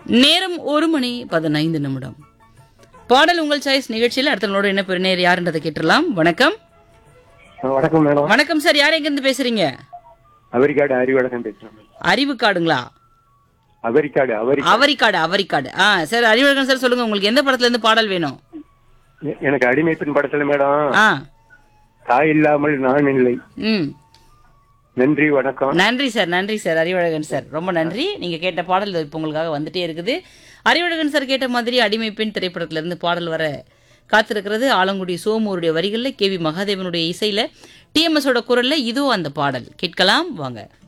நேரம் ஒரு மணி பதினைந்து நிமிடம் பாடல் உங்கள் சாய்ஸ் நிகழ்ச்சியில் அடுத்தவங்களோட என்ன பெருநேர் யாருன்றதை கேட்டுடலாம் வணக்கம் வணக்கம் மேடம் வணக்கம் சார் யார் எங்கிருந்து பேசுறீங்க அவரிக்காடு அறிவழகன் பேசுறேன் அறிவு காடுங்களா அவரிக்காடு அவரி அவரிக்காடு அவரிக்காடு ஆ சார் அறிவழகன் சார் சொல்லுங்க உங்களுக்கு எந்த படத்துல இருந்து பாடல் வேணும் எ- எனக்கு அடிமை பெண் படத்துல மேடம் ஆ தாய் இல்லாமல் நான் இல்லை ம் நன்றி வணக்கம் நன்றி சார் நன்றி சார் அறிவழகன் சார் ரொம்ப நன்றி நீங்க கேட்ட பாடல் இதோ இப்போ உங்களுக்காக வந்துட்டே இருக்குது அறிவழகன் சார் கேட்ட மாதிரி அடிமை பெண் திரைப்படத்துல இருந்து பாடல் வர காத்திருக்கிறது ஆலங்குடி சோமூருடைய வரிகளில் கே வி மகாதேவனுடைய இசையில டிஎம்எஸோட குரல்ல இதோ அந்த பாடல் கேட்கலாம் வாங்க